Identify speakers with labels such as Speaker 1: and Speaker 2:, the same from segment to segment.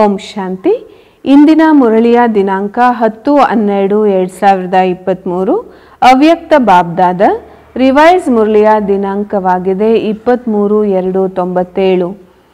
Speaker 1: ಓಂ ಶಾಂತಿ ಇಂದಿನ ಮುರಳಿಯ ದಿನಾಂಕ ಹತ್ತು ಹನ್ನೆರಡು ಎರಡು ಸಾವಿರದ ಇಪ್ಪತ್ತ್ಮೂರು ಅವ್ಯಕ್ತ ಬಾಬ್ದಾದ ರಿವೈಸ್ ಮುರಳಿಯ ದಿನಾಂಕವಾಗಿದೆ ಇಪ್ಪತ್ತ್ಮೂರು ಎರಡು ತೊಂಬತ್ತೇಳು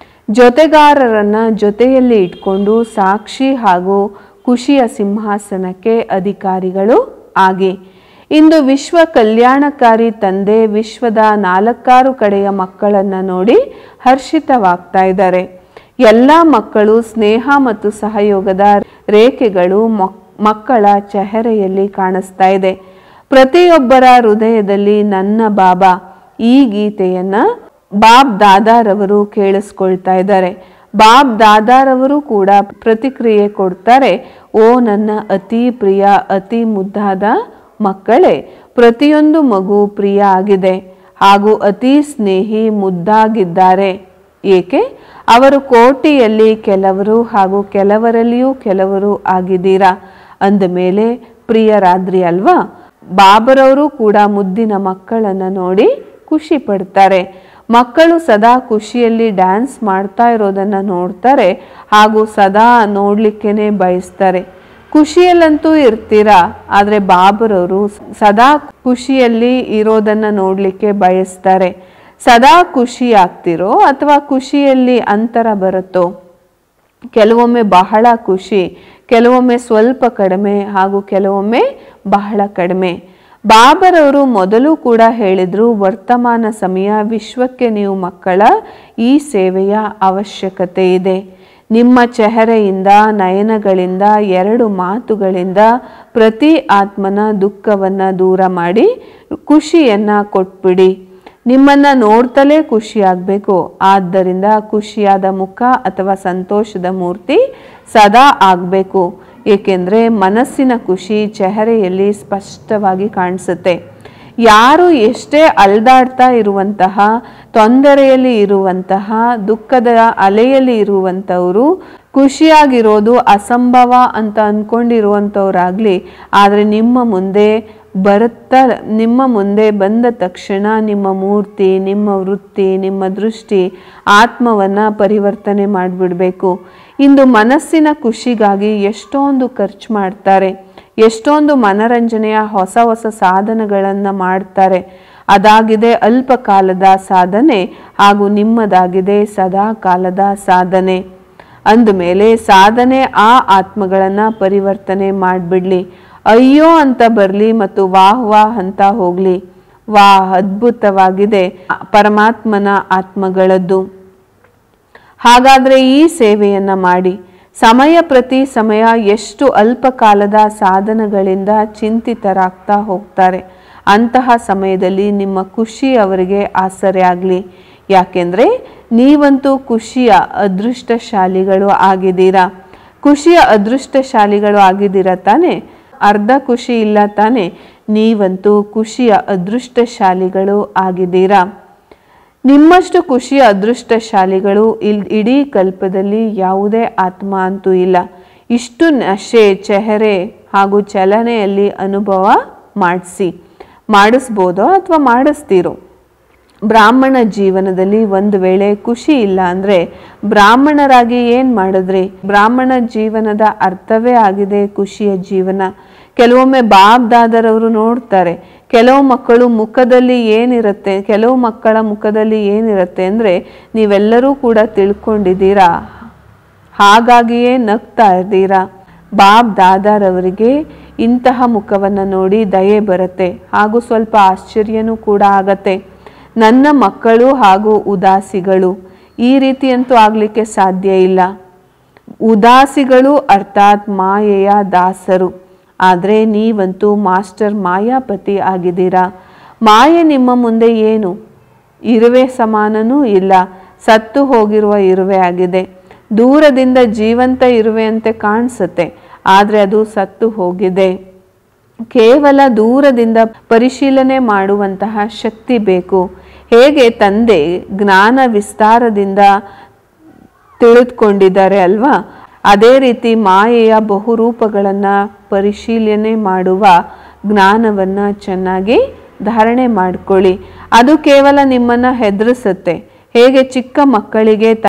Speaker 1: ಜೊತೆಗಾರರನ್ನ ಜೊತೆಯಲ್ಲಿ ಇಟ್ಕೊಂಡು ಸಾಕ್ಷಿ ಹಾಗೂ ಖುಷಿಯ ಸಿಂಹಾಸನಕ್ಕೆ ಅಧಿಕಾರಿಗಳು ಆಗಿ ಇಂದು ವಿಶ್ವ ಕಲ್ಯಾಣಕಾರಿ ತಂದೆ ವಿಶ್ವದ ನಾಲ್ಕಾರು ಕಡೆಯ ಮಕ್ಕಳನ್ನ ನೋಡಿ ಹರ್ಷಿತವಾಗ್ತಾ ಇದ್ದಾರೆ ಎಲ್ಲ ಮಕ್ಕಳು ಸ್ನೇಹ ಮತ್ತು ಸಹಯೋಗದ ರೇಖೆಗಳು ಮಕ್- ಮಕ್ಕಳ ಚೆಹರೆಯಲ್ಲಿ ಕಾಣಿಸ್ತಾ ಇದೆ ಪ್ರತಿಯೊಬ್ಬರ ಹೃದಯದಲ್ಲಿ ನನ್ನ ಬಾಬಾ ಈ ಗೀತೆಯನ್ನ ಬಾಬ್ ದಾದಾರವರು ಕೇಳಿಸ್ಕೊಳ್ತಾ ಇದ್ದಾರೆ ಬಾಬ್ ದಾದಾರವರು ಕೂಡ ಪ್ರತಿಕ್ರಿಯೆ ಕೊಡ್ತಾರೆ ಓ ನನ್ನ ಅತಿ ಪ್ರಿಯ ಅತಿ ಮುದ್ದಾದ ಮಕ್ಕಳೇ ಪ್ರತಿಯೊಂದು ಮಗು ಪ್ರಿಯ ಆಗಿದೆ ಹಾಗೂ ಅತಿ ಸ್ನೇಹಿ ಮುದ್ದಾಗಿದ್ದಾರೆ ಏಕೆ ಅವರು ಕೋಟಿಯಲ್ಲಿ ಕೆಲವರು ಹಾಗೂ ಕೆಲವರಲ್ಲಿಯೂ ಕೆಲವರು ಆಗಿದ್ದೀರಾ ಅಂದ ಮೇಲೆ ಪ್ರಿಯರಾದ್ರಿ ಅಲ್ವಾ ಬಾಬರವರು ಕೂಡ ಮುದ್ದಿನ ಮಕ್ಕಳನ್ನ ನೋಡಿ ಖುಷಿ ಪಡ್ತಾರೆ ಮಕ್ಕಳು ಸದಾ ಖುಷಿಯಲ್ಲಿ ಡ್ಯಾನ್ಸ್ ಮಾಡ್ತಾ ಇರೋದನ್ನ ನೋಡ್ತಾರೆ ಹಾಗೂ ಸದಾ ನೋಡ್ಲಿಕ್ಕೇನೆ ಬಯಸ್ತಾರೆ ಖುಷಿಯಲ್ಲಂತೂ ಇರ್ತೀರಾ ಆದರೆ ಬಾಬರವರು ಸದಾ ಖುಷಿಯಲ್ಲಿ ಇರೋದನ್ನ ನೋಡ್ಲಿಕ್ಕೆ ಬಯಸ್ತಾರೆ ಸದಾ ಖುಷಿ ಆಗ್ತಿರೋ ಅಥವಾ ಖುಷಿಯಲ್ಲಿ ಅಂತರ ಬರುತ್ತೋ ಕೆಲವೊಮ್ಮೆ ಬಹಳ ಖುಷಿ ಕೆಲವೊಮ್ಮೆ ಸ್ವಲ್ಪ ಕಡಿಮೆ ಹಾಗೂ ಕೆಲವೊಮ್ಮೆ ಬಹಳ ಕಡಿಮೆ ಬಾಬರವರು ಮೊದಲು ಕೂಡ ಹೇಳಿದ್ರು ವರ್ತಮಾನ ಸಮಯ ವಿಶ್ವಕ್ಕೆ ನೀವು ಮಕ್ಕಳ ಈ ಸೇವೆಯ ಅವಶ್ಯಕತೆ ಇದೆ ನಿಮ್ಮ ಚೆಹರೆಯಿಂದ ನಯನಗಳಿಂದ ಎರಡು ಮಾತುಗಳಿಂದ ಪ್ರತಿ ಆತ್ಮನ ದುಃಖವನ್ನ ದೂರ ಮಾಡಿ ಖುಷಿಯನ್ನ ಕೊಟ್ಬಿಡಿ ನಿಮ್ಮನ್ನ ನೋಡ್ತಲೇ ಖುಷಿಯಾಗಬೇಕು ಆದ್ದರಿಂದ ಖುಷಿಯಾದ ಮುಖ ಅಥವಾ ಸಂತೋಷದ ಮೂರ್ತಿ ಸದಾ ಆಗಬೇಕು ಏಕೆಂದರೆ ಮನಸ್ಸಿನ ಖುಷಿ ಚೆಹರೆಯಲ್ಲಿ ಸ್ಪಷ್ಟವಾಗಿ ಕಾಣಿಸುತ್ತೆ ಯಾರು ಎಷ್ಟೇ ಅಲ್ದಾಡ್ತಾ ಇರುವಂತಹ ತೊಂದರೆಯಲ್ಲಿ ಇರುವಂತಹ ದುಃಖದ ಅಲೆಯಲ್ಲಿ ಇರುವಂಥವರು ಖುಷಿಯಾಗಿರೋದು ಅಸಂಭವ ಅಂತ ಅಂದ್ಕೊಂಡಿರುವಂಥವ್ರಾಗಲಿ ಆದರೆ ನಿಮ್ಮ ಮುಂದೆ ಬರುತ್ತಾ ನಿಮ್ಮ ಮುಂದೆ ಬಂದ ತಕ್ಷಣ ನಿಮ್ಮ ಮೂರ್ತಿ ನಿಮ್ಮ ವೃತ್ತಿ ನಿಮ್ಮ ದೃಷ್ಟಿ ಆತ್ಮವನ್ನು ಪರಿವರ್ತನೆ ಮಾಡಿಬಿಡಬೇಕು ಇಂದು ಮನಸ್ಸಿನ ಖುಷಿಗಾಗಿ ಎಷ್ಟೊಂದು ಖರ್ಚು ಮಾಡ್ತಾರೆ ಎಷ್ಟೊಂದು ಮನರಂಜನೆಯ ಹೊಸ ಹೊಸ ಸಾಧನಗಳನ್ನು ಮಾಡ್ತಾರೆ ಅದಾಗಿದೆ ಅಲ್ಪ ಕಾಲದ ಸಾಧನೆ ಹಾಗೂ ನಿಮ್ಮದಾಗಿದೆ ಸದಾ ಕಾಲದ ಸಾಧನೆ ಅಂದಮೇಲೆ ಸಾಧನೆ ಆ ಆತ್ಮಗಳನ್ನು ಪರಿವರ್ತನೆ ಮಾಡಿಬಿಡ್ಲಿ ಅಯ್ಯೋ ಅಂತ ಬರಲಿ ಮತ್ತು ವಾಹ್ ವಾಹ್ ಅಂತ ಹೋಗಲಿ ವಾಹ್ ಅದ್ಭುತವಾಗಿದೆ ಪರಮಾತ್ಮನ ಆತ್ಮಗಳದ್ದು ಹಾಗಾದರೆ ಈ ಸೇವೆಯನ್ನು ಮಾಡಿ ಸಮಯ ಪ್ರತಿ ಸಮಯ ಎಷ್ಟು ಅಲ್ಪ ಕಾಲದ ಸಾಧನಗಳಿಂದ ಚಿಂತಿತರಾಗ್ತಾ ಹೋಗ್ತಾರೆ ಅಂತಹ ಸಮಯದಲ್ಲಿ ನಿಮ್ಮ ಖುಷಿ ಅವರಿಗೆ ಆಸರೆ ಆಗಲಿ ಯಾಕೆಂದರೆ ನೀವಂತೂ ಖುಷಿಯ ಅದೃಷ್ಟಶಾಲಿಗಳು ಆಗಿದ್ದೀರಾ ಖುಷಿಯ ಅದೃಷ್ಟಶಾಲಿಗಳು ಆಗಿದ್ದೀರಾ ತಾನೇ ಅರ್ಧ ಖುಷಿ ಇಲ್ಲ ತಾನೇ ನೀವಂತೂ ಖುಷಿಯ ಅದೃಷ್ಟಶಾಲಿಗಳು ಆಗಿದ್ದೀರಾ ನಿಮ್ಮಷ್ಟು ಖುಷಿಯ ಅದೃಷ್ಟಶಾಲಿಗಳು ಇಲ್ ಇಡೀ ಕಲ್ಪದಲ್ಲಿ ಯಾವುದೇ ಆತ್ಮ ಅಂತೂ ಇಲ್ಲ ಇಷ್ಟು ನಶೆ ಚೆಹರೆ ಹಾಗೂ ಚಲನೆಯಲ್ಲಿ ಅನುಭವ ಮಾಡಿಸಿ ಮಾಡಿಸ್ಬೋದೋ ಅಥವಾ ಮಾಡಿಸ್ತೀರೋ ಬ್ರಾಹ್ಮಣ ಜೀವನದಲ್ಲಿ ಒಂದು ವೇಳೆ ಖುಷಿ ಇಲ್ಲ ಅಂದರೆ ಬ್ರಾಹ್ಮಣರಾಗಿ ಏನು ಮಾಡಿದ್ರಿ ಬ್ರಾಹ್ಮಣ ಜೀವನದ ಅರ್ಥವೇ ಆಗಿದೆ ಖುಷಿಯ ಜೀವನ ಕೆಲವೊಮ್ಮೆ ಬಾಬ್ ದಾದರವರು ನೋಡ್ತಾರೆ ಕೆಲವು ಮಕ್ಕಳು ಮುಖದಲ್ಲಿ ಏನಿರುತ್ತೆ ಕೆಲವು ಮಕ್ಕಳ ಮುಖದಲ್ಲಿ ಏನಿರುತ್ತೆ ಅಂದರೆ ನೀವೆಲ್ಲರೂ ಕೂಡ ತಿಳ್ಕೊಂಡಿದ್ದೀರಾ ಹಾಗಾಗಿಯೇ ನಗ್ತಾ ಇದ್ದೀರಾ ಬಾಬ್ ದಾದಾರವರಿಗೆ ಇಂತಹ ಮುಖವನ್ನು ನೋಡಿ ದಯೆ ಬರುತ್ತೆ ಹಾಗೂ ಸ್ವಲ್ಪ ಆಶ್ಚರ್ಯನೂ ಕೂಡ ಆಗತ್ತೆ ನನ್ನ ಮಕ್ಕಳು ಹಾಗೂ ಉದಾಸಿಗಳು ಈ ರೀತಿಯಂತೂ ಆಗಲಿಕ್ಕೆ ಸಾಧ್ಯ ಇಲ್ಲ ಉದಾಸಿಗಳು ಅರ್ಥಾತ್ ಮಾಯೆಯ ದಾಸರು ಆದರೆ ನೀವಂತೂ ಮಾಸ್ಟರ್ ಮಾಯಾಪತಿ ಆಗಿದ್ದೀರಾ ಮಾಯೆ ನಿಮ್ಮ ಮುಂದೆ ಏನು ಇರುವೆ ಸಮಾನನೂ ಇಲ್ಲ ಸತ್ತು ಹೋಗಿರುವ ಇರುವೆ ಆಗಿದೆ ದೂರದಿಂದ ಜೀವಂತ ಇರುವೆಯಂತೆ ಕಾಣಿಸುತ್ತೆ ಆದರೆ ಅದು ಸತ್ತು ಹೋಗಿದೆ ಕೇವಲ ದೂರದಿಂದ ಪರಿಶೀಲನೆ ಮಾಡುವಂತಹ ಶಕ್ತಿ ಬೇಕು ಹೇಗೆ ತಂದೆ ಜ್ಞಾನ ವಿಸ್ತಾರದಿಂದ ತಿಳಿದುಕೊಂಡಿದ್ದಾರೆ ಅಲ್ವಾ ಅದೇ ರೀತಿ ಮಾಯೆಯ ಬಹುರೂಪಗಳನ್ನು ಪರಿಶೀಲನೆ ಮಾಡುವ ಜ್ಞಾನವನ್ನು ಚೆನ್ನಾಗಿ ಧಾರಣೆ ಮಾಡ್ಕೊಳ್ಳಿ ಅದು ಕೇವಲ ನಿಮ್ಮನ್ನು ಹೆದರಿಸುತ್ತೆ ಹೇಗೆ ಚಿಕ್ಕ ಮಕ್ಕಳಿಗೆ ತ-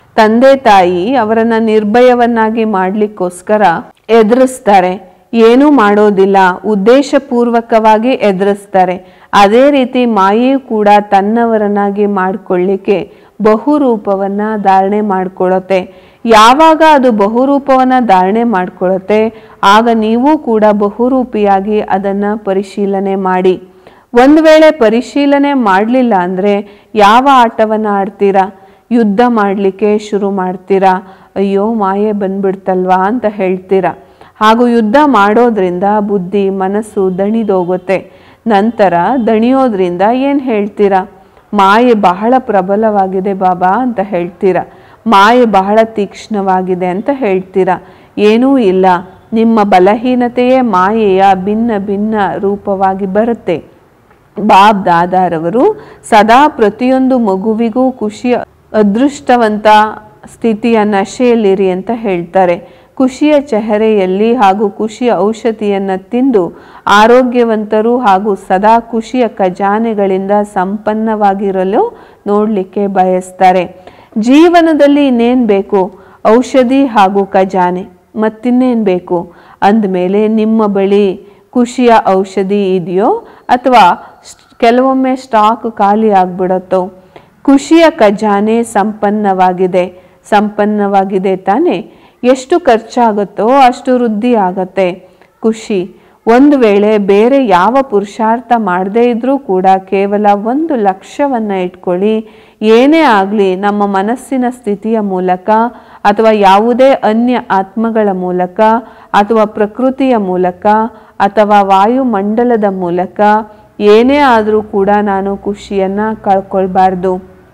Speaker 1: ತಂದೆ ತಾಯಿ ಅವರನ್ನ ನಿರ್ಭಯವನ್ನಾಗಿ ಮಾಡ್ಲಿಕ್ಕೋಸ್ಕರ ಎದುರಿಸ್ತಾರೆ ಏನೂ ಮಾಡೋದಿಲ್ಲ ಉದ್ದೇಶಪೂರ್ವಕವಾಗಿ ಎದುರಿಸ್ತಾರೆ ಅದೇ ರೀತಿ ಮಾಯೆಯು ಕೂಡ ತನ್ನವರನ್ನಾಗಿ ಮಾಡ್ಕೊಳ್ಳಿಕ್ಕೆ ಬಹುರೂಪವನ್ನ ಧಾರಣೆ ಮಾಡ್ಕೊಳ್ಳುತ್ತೆ ಯಾವಾಗ ಅದು ಬಹುರೂಪವನ್ನ ಧಾರಣೆ ಮಾಡ್ಕೊಳ್ಳುತ್ತೆ ಆಗ ನೀವು ಕೂಡ ಬಹುರೂಪಿಯಾಗಿ ಅದನ್ನ ಪರಿಶೀಲನೆ ಮಾಡಿ ಒಂದು ವೇಳೆ ಪರಿಶೀಲನೆ ಮಾಡಲಿಲ್ಲ ಅಂದರೆ ಯಾವ ಆಟವನ್ನು ಆಡ್ತೀರಾ ಯುದ್ಧ ಮಾಡಲಿಕ್ಕೆ ಶುರು ಮಾಡ್ತೀರಾ ಅಯ್ಯೋ ಮಾಯೆ ಬಂದ್ಬಿಡ್ತಲ್ವಾ ಅಂತ ಹೇಳ್ತೀರಾ ಹಾಗೂ ಯುದ್ಧ ಮಾಡೋದ್ರಿಂದ ಬುದ್ಧಿ ಮನಸ್ಸು ದಣಿದೋಗುತ್ತೆ ನಂತರ ದಣಿಯೋದ್ರಿಂದ ಏನು ಹೇಳ್ತೀರಾ ಮಾಯೆ ಬಹಳ ಪ್ರಬಲವಾಗಿದೆ ಬಾಬಾ ಅಂತ ಹೇಳ್ತೀರಾ ಮಾಯೆ ಬಹಳ ತೀಕ್ಷ್ಣವಾಗಿದೆ ಅಂತ ಹೇಳ್ತೀರಾ ಏನೂ ಇಲ್ಲ ನಿಮ್ಮ ಬಲಹೀನತೆಯೇ ಮಾಯೆಯ ಭಿನ್ನ ಭಿನ್ನ ರೂಪವಾಗಿ ಬರುತ್ತೆ ಬಾಬ್ ದಾದಾರವರು ಸದಾ ಪ್ರತಿಯೊಂದು ಮಗುವಿಗೂ ಖುಷಿಯ ಅದೃಷ್ಟವಂತ ಸ್ಥಿತಿಯ ನಶೆಯಲ್ಲಿರಿ ಅಂತ ಹೇಳ್ತಾರೆ ಖುಷಿಯ ಚೆಹರೆಯಲ್ಲಿ ಹಾಗೂ ಖುಷಿಯ ಔಷಧಿಯನ್ನು ತಿಂದು ಆರೋಗ್ಯವಂತರು ಹಾಗೂ ಸದಾ ಖುಷಿಯ ಖಜಾನೆಗಳಿಂದ ಸಂಪನ್ನವಾಗಿರಲು ನೋಡಲಿಕ್ಕೆ ಬಯಸ್ತಾರೆ ಜೀವನದಲ್ಲಿ ಇನ್ನೇನು ಬೇಕು ಔಷಧಿ ಹಾಗೂ ಖಜಾನೆ ಮತ್ತಿನ್ನೇನು ಬೇಕು ಅಂದಮೇಲೆ ನಿಮ್ಮ ಬಳಿ ಖುಷಿಯ ಔಷಧಿ ಇದೆಯೋ ಅಥವಾ ಕೆಲವೊಮ್ಮೆ ಸ್ಟಾಕ್ ಖಾಲಿ ಆಗ್ಬಿಡತ್ತೋ ಖುಷಿಯ ಖಜಾನೆ ಸಂಪನ್ನವಾಗಿದೆ ಸಂಪನ್ನವಾಗಿದೆ ತಾನೇ ಎಷ್ಟು ಖರ್ಚಾಗುತ್ತೋ ಅಷ್ಟು ವೃದ್ಧಿ ಆಗತ್ತೆ ಖುಷಿ ಒಂದು ವೇಳೆ ಬೇರೆ ಯಾವ ಪುರುಷಾರ್ಥ ಮಾಡದೇ ಇದ್ರೂ ಕೂಡ ಕೇವಲ ಒಂದು ಲಕ್ಷ್ಯವನ್ನು ಇಟ್ಕೊಳ್ಳಿ ಏನೇ ಆಗಲಿ ನಮ್ಮ ಮನಸ್ಸಿನ ಸ್ಥಿತಿಯ ಮೂಲಕ ಅಥವಾ ಯಾವುದೇ ಅನ್ಯ ಆತ್ಮಗಳ ಮೂಲಕ ಅಥವಾ ಪ್ರಕೃತಿಯ ಮೂಲಕ ಅಥವಾ ವಾಯುಮಂಡಲದ ಮೂಲಕ ಏನೇ ಆದರೂ ಕೂಡ ನಾನು ಖುಷಿಯನ್ನು ಕಳ್ಕೊಳ್ಬಾರ್ದು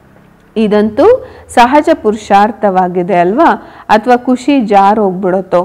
Speaker 1: ಇದಂತೂ ಸಹಜ ಪುರುಷಾರ್ಥವಾಗಿದೆ ಅಲ್ವಾ ಅಥವಾ ಖುಷಿ ಜಾರೋಗ್ಬಿಡುತ್ತೋ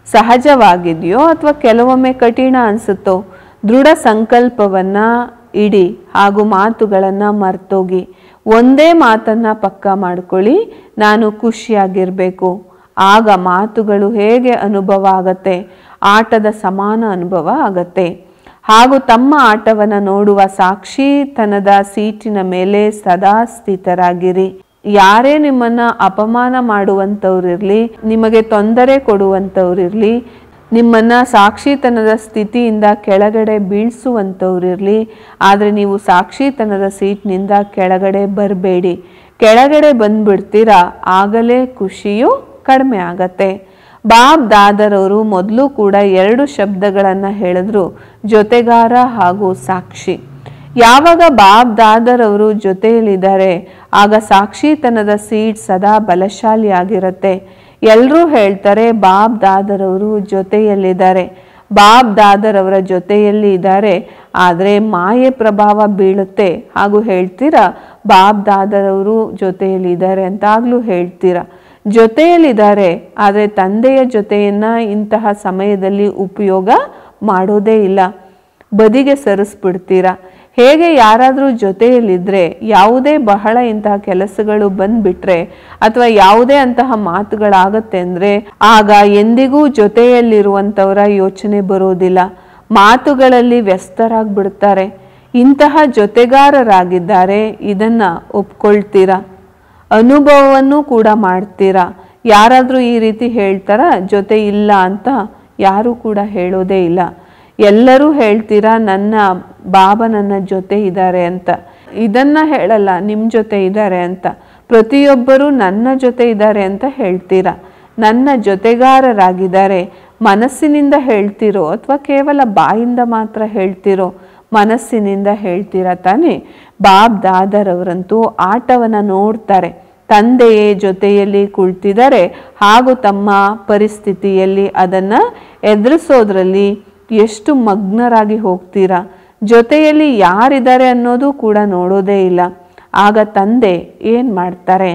Speaker 1: ಸಹಜವಾಗಿದೆಯೋ ಅಥವಾ ಕೆಲವೊಮ್ಮೆ ಕಠಿಣ ಅನಿಸುತ್ತೋ ದೃಢ ಸಂಕಲ್ಪವನ್ನು ಇಡಿ ಹಾಗೂ ಮಾತುಗಳನ್ನು ಮರ್ತೋಗಿ ಒಂದೇ ಮಾತನ್ನು ಪಕ್ಕ ಮಾಡ್ಕೊಳ್ಳಿ ನಾನು ಖುಷಿಯಾಗಿರಬೇಕು ಆಗ ಮಾತುಗಳು ಹೇಗೆ ಅನುಭವ ಆಗತ್ತೆ ಆಟದ ಸಮಾನ ಅನುಭವ ಆಗತ್ತೆ ಹಾಗೂ ತಮ್ಮ ಆಟವನ್ನು ನೋಡುವ ಸಾಕ್ಷಿತನದ ಸೀಟಿನ ಮೇಲೆ ಸದಾ ಸ್ಥಿತರಾಗಿರಿ ಯಾರೇ ನಿಮ್ಮನ್ನ ಅಪಮಾನ ಮಾಡುವಂಥವ್ರಿರ್ಲಿ ನಿಮಗೆ ತೊಂದರೆ ಕೊಡುವಂಥವ್ರಿರ್ಲಿ ನಿಮ್ಮನ್ನ ಸಾಕ್ಷಿತನದ ಸ್ಥಿತಿಯಿಂದ ಕೆಳಗಡೆ ಬೀಳ್ಸುವಂಥವ್ರಿರ್ಲಿ ಆದರೆ ನೀವು ಸಾಕ್ಷಿತನದ ಸೀಟ್ನಿಂದ ಕೆಳಗಡೆ ಬರಬೇಡಿ ಕೆಳಗಡೆ ಬಂದ್ಬಿಡ್ತೀರಾ ಆಗಲೇ ಖುಷಿಯು ಕಡಿಮೆ ಆಗತ್ತೆ ಬಾಬ್ ದಾದರವರು ಮೊದಲು ಕೂಡ ಎರಡು ಶಬ್ದಗಳನ್ನು ಹೇಳಿದ್ರು ಜೊತೆಗಾರ ಹಾಗೂ ಸಾಕ್ಷಿ ಯಾವಾಗ ಬಾಬ್ ದಾದರ್ ಅವರು ಜೊತೆಯಲ್ಲಿದ್ದಾರೆ ಆಗ ಸಾಕ್ಷಿತನದ ಸೀಟ್ ಸದಾ ಬಲಶಾಲಿ ಆಗಿರುತ್ತೆ ಎಲ್ಲರೂ ಹೇಳ್ತಾರೆ ಬಾಬ್ ದಾದರ್ ಅವರು ಜೊತೆಯಲ್ಲಿದ್ದಾರೆ ಬಾಬ್ ದಾದರ್ ಅವರ ಜೊತೆಯಲ್ಲಿ ಇದ್ದಾರೆ ಆದರೆ ಮಾಯೆ ಪ್ರಭಾವ ಬೀಳುತ್ತೆ ಹಾಗೂ ಹೇಳ್ತೀರಾ ಬಾಬ್ ದಾದರ್ ಅವರು ಜೊತೆಯಲ್ಲಿ ಇದ್ದಾರೆ ಅಂತಾಗ್ಲೂ ಹೇಳ್ತೀರಾ ಜೊತೆಯಲ್ಲಿದ್ದಾರೆ ಆದರೆ ತಂದೆಯ ಜೊತೆಯನ್ನ ಇಂತಹ ಸಮಯದಲ್ಲಿ ಉಪಯೋಗ ಮಾಡೋದೇ ಇಲ್ಲ ಬದಿಗೆ ಸರಿಸ್ಬಿಡ್ತೀರಾ ಹೇಗೆ ಯಾರಾದರೂ ಜೊತೆಯಲ್ಲಿದ್ದರೆ ಯಾವುದೇ ಬಹಳ ಇಂತಹ ಕೆಲಸಗಳು ಬಂದ್ಬಿಟ್ರೆ ಅಥವಾ ಯಾವುದೇ ಅಂತಹ ಮಾತುಗಳಾಗತ್ತೆ ಅಂದರೆ ಆಗ ಎಂದಿಗೂ ಜೊತೆಯಲ್ಲಿರುವಂಥವರ ಯೋಚನೆ ಬರೋದಿಲ್ಲ ಮಾತುಗಳಲ್ಲಿ ವ್ಯಸ್ತರಾಗ್ಬಿಡ್ತಾರೆ ಇಂತಹ ಜೊತೆಗಾರರಾಗಿದ್ದಾರೆ ಇದನ್ನ ಒಪ್ಕೊಳ್ತೀರಾ ಅನುಭವವನ್ನು ಕೂಡ ಮಾಡ್ತೀರಾ ಯಾರಾದರೂ ಈ ರೀತಿ ಹೇಳ್ತಾರ ಜೊತೆ ಇಲ್ಲ ಅಂತ ಯಾರೂ ಕೂಡ ಹೇಳೋದೇ ಇಲ್ಲ ಎಲ್ಲರೂ ಹೇಳ್ತೀರಾ ನನ್ನ ಬಾಬಾ ನನ್ನ ಜೊತೆ ಇದ್ದಾರೆ ಅಂತ ಇದನ್ನ ಹೇಳಲ್ಲ ನಿಮ್ಮ ಜೊತೆ ಇದ್ದಾರೆ ಅಂತ ಪ್ರತಿಯೊಬ್ಬರು ನನ್ನ ಜೊತೆ ಇದ್ದಾರೆ ಅಂತ ಹೇಳ್ತೀರಾ ನನ್ನ ಜೊತೆಗಾರರಾಗಿದ್ದಾರೆ ಮನಸ್ಸಿನಿಂದ ಹೇಳ್ತಿರೋ ಅಥವಾ ಕೇವಲ ಬಾಯಿಂದ ಮಾತ್ರ ಹೇಳ್ತಿರೋ ಮನಸ್ಸಿನಿಂದ ಹೇಳ್ತೀರಾ ತಾನೇ ಬಾಬ್ ದಾದರ್ ಅವರಂತೂ ಆಟವನ್ನು ನೋಡ್ತಾರೆ ತಂದೆಯೇ ಜೊತೆಯಲ್ಲಿ ಕುಳಿತಿದ್ದಾರೆ ಹಾಗೂ ತಮ್ಮ ಪರಿಸ್ಥಿತಿಯಲ್ಲಿ ಅದನ್ನು ಎದುರಿಸೋದ್ರಲ್ಲಿ ಎಷ್ಟು ಮಗ್ನರಾಗಿ ಹೋಗ್ತೀರಾ ಜೊತೆಯಲ್ಲಿ ಯಾರಿದ್ದಾರೆ ಅನ್ನೋದು ಕೂಡ ನೋಡೋದೇ ಇಲ್ಲ ಆಗ ತಂದೆ ಏನು ಮಾಡ್ತಾರೆ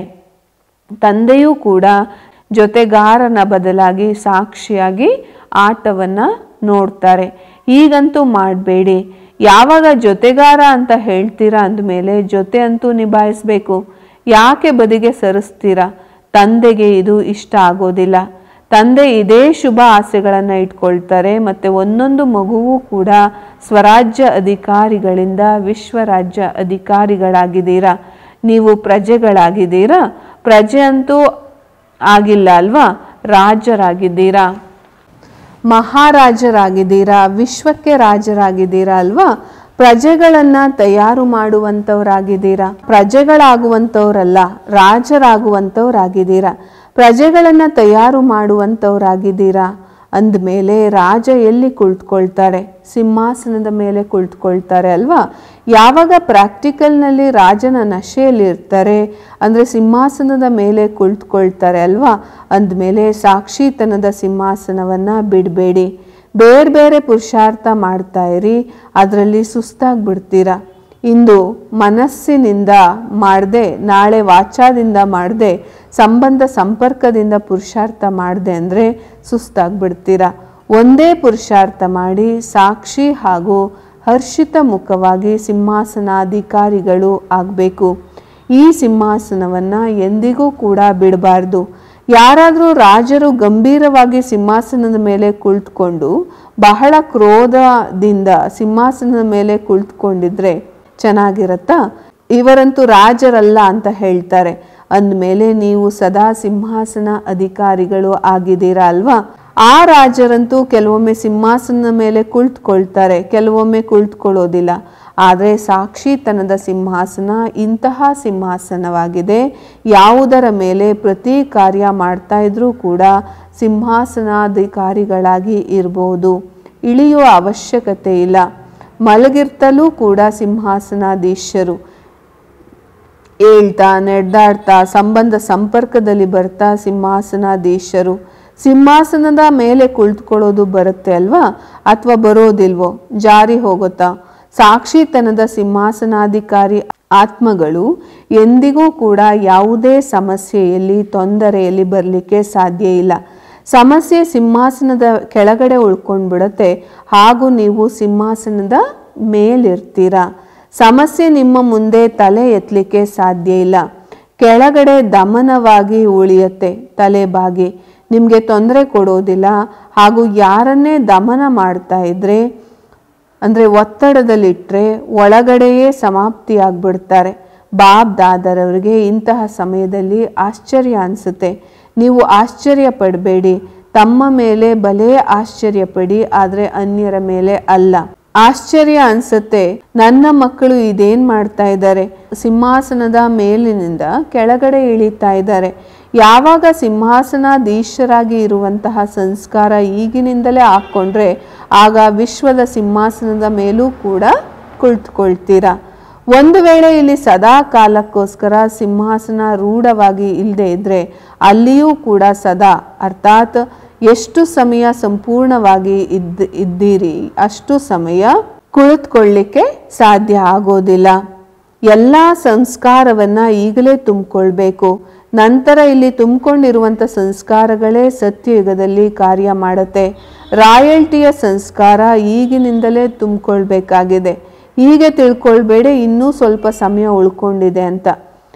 Speaker 1: ತಂದೆಯೂ ಕೂಡ ಜೊತೆಗಾರನ ಬದಲಾಗಿ ಸಾಕ್ಷಿಯಾಗಿ ಆಟವನ್ನು ನೋಡ್ತಾರೆ ಈಗಂತೂ ಮಾಡಬೇಡಿ ಯಾವಾಗ ಜೊತೆಗಾರ ಅಂತ ಹೇಳ್ತೀರಾ ಅಂದಮೇಲೆ ಜೊತೆ ಅಂತೂ ನಿಭಾಯಿಸ್ಬೇಕು ಯಾಕೆ ಬದಿಗೆ ಸರಿಸ್ತೀರಾ ತಂದೆಗೆ ಇದು ಇಷ್ಟ ಆಗೋದಿಲ್ಲ ತಂದೆ ಇದೇ ಶುಭ ಆಸೆಗಳನ್ನು ಇಟ್ಕೊಳ್ತಾರೆ ಮತ್ತು ಒಂದೊಂದು ಮಗುವೂ ಕೂಡ ಸ್ವರಾಜ್ಯ ಅಧಿಕಾರಿಗಳಿಂದ ವಿಶ್ವರಾಜ್ಯ ಅಧಿಕಾರಿಗಳಾಗಿದ್ದೀರಾ ನೀವು ಪ್ರಜೆಗಳಾಗಿದ್ದೀರಾ ಪ್ರಜೆ ಅಂತೂ ಆಗಿಲ್ಲ ಅಲ್ವಾ ರಾಜರಾಗಿದ್ದೀರಾ ಮಹಾರಾಜರಾಗಿದ್ದೀರಾ ವಿಶ್ವಕ್ಕೆ ರಾಜರಾಗಿದ್ದೀರಾ ಅಲ್ವಾ ಪ್ರಜೆಗಳನ್ನ ತಯಾರು ಮಾಡುವಂಥವ್ರಾಗಿದ್ದೀರಾ ಪ್ರಜೆಗಳಾಗುವಂಥವ್ರಲ್ಲ ರಾಜರಾಗುವಂಥವ್ರಾಗಿದ್ದೀರಾ ಪ್ರಜೆಗಳನ್ನ ತಯಾರು ಮಾಡುವಂಥವ್ರಾಗಿದ್ದೀರಾ ಅಂದಮೇಲೆ ರಾಜ ಎಲ್ಲಿ ಕುಳಿತುಕೊಳ್ತಾರೆ ಸಿಂಹಾಸನದ ಮೇಲೆ ಕುಳಿತುಕೊಳ್ತಾರೆ ಅಲ್ವಾ ಯಾವಾಗ ಪ್ರಾಕ್ಟಿಕಲ್ನಲ್ಲಿ ರಾಜನ ನಶೆಯಲ್ಲಿ ಇರ್ತಾರೆ ಅಂದರೆ ಸಿಂಹಾಸನದ ಮೇಲೆ ಕುಳಿತುಕೊಳ್ತಾರೆ ಅಲ್ವಾ ಅಂದಮೇಲೆ ಸಾಕ್ಷಿತನದ ಸಿಂಹಾಸನವನ್ನು ಬಿಡಬೇಡಿ ಬೇರೆ ಬೇರೆ ಪುರುಷಾರ್ಥ ಮಾಡ್ತಾ ಇರಿ ಅದರಲ್ಲಿ ಸುಸ್ತಾಗ್ಬಿಡ್ತೀರಾ ಇಂದು ಮನಸ್ಸಿನಿಂದ ಮಾಡದೆ ನಾಳೆ ವಾಚಾದಿಂದ ಮಾಡದೆ ಸಂಬಂಧ ಸಂಪರ್ಕದಿಂದ ಪುರುಷಾರ್ಥ ಮಾಡದೆ ಅಂದರೆ ಸುಸ್ತಾಗ್ಬಿಡ್ತೀರಾ ಒಂದೇ ಪುರುಷಾರ್ಥ ಮಾಡಿ ಸಾಕ್ಷಿ ಹಾಗೂ ಹರ್ಷಿತ ಮುಖವಾಗಿ ಸಿಂಹಾಸನಾಧಿಕಾರಿಗಳು ಆಗಬೇಕು ಈ ಸಿಂಹಾಸನವನ್ನು ಎಂದಿಗೂ ಕೂಡ ಬಿಡಬಾರ್ದು ಯಾರಾದರೂ ರಾಜರು ಗಂಭೀರವಾಗಿ ಸಿಂಹಾಸನದ ಮೇಲೆ ಕುಳಿತುಕೊಂಡು ಬಹಳ ಕ್ರೋಧದಿಂದ ಸಿಂಹಾಸನದ ಮೇಲೆ ಕುಳಿತುಕೊಂಡಿದ್ರೆ ಚೆನ್ನಾಗಿರತ್ತಾ ಇವರಂತೂ ರಾಜರಲ್ಲ ಅಂತ ಹೇಳ್ತಾರೆ ಅಂದಮೇಲೆ ನೀವು ಸದಾ ಸಿಂಹಾಸನ ಅಧಿಕಾರಿಗಳು ಆಗಿದ್ದೀರಾ ಅಲ್ವಾ ಆ ರಾಜರಂತೂ ಕೆಲವೊಮ್ಮೆ ಸಿಂಹಾಸನದ ಮೇಲೆ ಕುಳಿತುಕೊಳ್ತಾರೆ ಕೆಲವೊಮ್ಮೆ ಕುಳಿತುಕೊಳ್ಳೋದಿಲ್ಲ ಆದರೆ ಸಾಕ್ಷಿತನದ ಸಿಂಹಾಸನ ಇಂತಹ ಸಿಂಹಾಸನವಾಗಿದೆ ಯಾವುದರ ಮೇಲೆ ಪ್ರತಿ ಕಾರ್ಯ ಮಾಡ್ತಾ ಇದ್ರೂ ಕೂಡ ಸಿಂಹಾಸನಾಧಿಕಾರಿಗಳಾಗಿ ಇರ್ಬೋದು ಇಳಿಯುವ ಅವಶ್ಯಕತೆ ಇಲ್ಲ ಮಲಗಿರ್ತಲೂ ಕೂಡ ಸಿಂಹಾಸನಾಧೀಶರು ಹೇಳ್ತಾ ನಡೆದಾಡ್ತಾ ಸಂಬಂಧ ಸಂಪರ್ಕದಲ್ಲಿ ಬರ್ತಾ ಸಿಂಹಾಸನಾಧೀಶರು ಸಿಂಹಾಸನದ ಮೇಲೆ ಕುಳಿತುಕೊಳ್ಳೋದು ಬರುತ್ತೆ ಅಲ್ವಾ ಅಥವಾ ಬರೋದಿಲ್ವೋ ಜಾರಿ ಹೋಗುತ್ತಾ ಸಾಕ್ಷಿತನದ ಸಿಂಹಾಸನಾಧಿಕಾರಿ ಆತ್ಮಗಳು ಎಂದಿಗೂ ಕೂಡ ಯಾವುದೇ ಸಮಸ್ಯೆಯಲ್ಲಿ ತೊಂದರೆಯಲ್ಲಿ ಬರಲಿಕ್ಕೆ ಸಾಧ್ಯ ಇಲ್ಲ ಸಮಸ್ಯೆ ಸಿಂಹಾಸನದ ಕೆಳಗಡೆ ಉಳ್ಕೊಂಡು ಬಿಡುತ್ತೆ ಹಾಗೂ ನೀವು ಸಿಂಹಾಸನದ ಮೇಲಿರ್ತೀರಾ ಸಮಸ್ಯೆ ನಿಮ್ಮ ಮುಂದೆ ತಲೆ ಎತ್ತಲಿಕ್ಕೆ ಸಾಧ್ಯ ಇಲ್ಲ ಕೆಳಗಡೆ ದಮನವಾಗಿ ಉಳಿಯುತ್ತೆ ತಲೆ ಬಾಗಿ ನಿಮಗೆ ತೊಂದರೆ ಕೊಡೋದಿಲ್ಲ ಹಾಗೂ ಯಾರನ್ನೇ ದಮನ ಮಾಡ್ತಾ ಇದ್ರೆ ಅಂದರೆ ಒತ್ತಡದಲ್ಲಿಟ್ಟರೆ ಒಳಗಡೆಯೇ ಸಮಾಪ್ತಿ ಆಗ್ಬಿಡ್ತಾರೆ ಬಾಬ್ ದಾದರವರಿಗೆ ಇಂತಹ ಸಮಯದಲ್ಲಿ ಆಶ್ಚರ್ಯ ಅನಿಸುತ್ತೆ ನೀವು ಆಶ್ಚರ್ಯ ಪಡಬೇಡಿ ತಮ್ಮ ಮೇಲೆ ಬಲೇ ಆಶ್ಚರ್ಯ ಪಡಿ ಆದರೆ ಅನ್ಯರ ಮೇಲೆ ಅಲ್ಲ ಆಶ್ಚರ್ಯ ಅನ್ಸುತ್ತೆ ನನ್ನ ಮಕ್ಕಳು ಇದೇನ್ ಮಾಡ್ತಾ ಇದ್ದಾರೆ ಸಿಂಹಾಸನದ ಮೇಲಿನಿಂದ ಕೆಳಗಡೆ ಇಳಿತಾ ಇದ್ದಾರೆ ಯಾವಾಗ ಸಿಂಹಾಸನಾಧೀಶರಾಗಿ ಇರುವಂತಹ ಸಂಸ್ಕಾರ ಈಗಿನಿಂದಲೇ ಹಾಕ್ಕೊಂಡ್ರೆ ಆಗ ವಿಶ್ವದ ಸಿಂಹಾಸನದ ಮೇಲೂ ಕೂಡ ಕುಳಿತುಕೊಳ್ತೀರಾ ಒಂದು ವೇಳೆ ಇಲ್ಲಿ ಸದಾ ಕಾಲಕ್ಕೋಸ್ಕರ ಸಿಂಹಾಸನ ರೂಢವಾಗಿ ಇಲ್ಲದೆ ಇದ್ರೆ ಅಲ್ಲಿಯೂ ಕೂಡ ಸದಾ ಅರ್ಥಾತ್ ಎಷ್ಟು ಸಮಯ ಸಂಪೂರ್ಣವಾಗಿ ಇದ್ದ ಇದ್ದೀರಿ ಅಷ್ಟು ಸಮಯ ಕುಳಿತುಕೊಳ್ಳಿಕ್ಕೆ ಸಾಧ್ಯ ಆಗೋದಿಲ್ಲ ಎಲ್ಲ ಸಂಸ್ಕಾರವನ್ನ ಈಗಲೇ ತುಂಬಿಕೊಳ್ಬೇಕು ನಂತರ ಇಲ್ಲಿ ತುಂಬಿಕೊಂಡಿರುವಂಥ ಸಂಸ್ಕಾರಗಳೇ ಸತ್ಯಯುಗದಲ್ಲಿ ಕಾರ್ಯ ಮಾಡುತ್ತೆ ರಾಯಲ್ಟಿಯ ಸಂಸ್ಕಾರ ಈಗಿನಿಂದಲೇ ತುಂಬಿಕೊಳ್ಬೇಕಾಗಿದೆ ಹೀಗೆ ತಿಳ್ಕೊಳ್ಬೇಡಿ ಇನ್ನೂ ಸ್ವಲ್ಪ ಸಮಯ ಉಳ್ಕೊಂಡಿದೆ ಅಂತ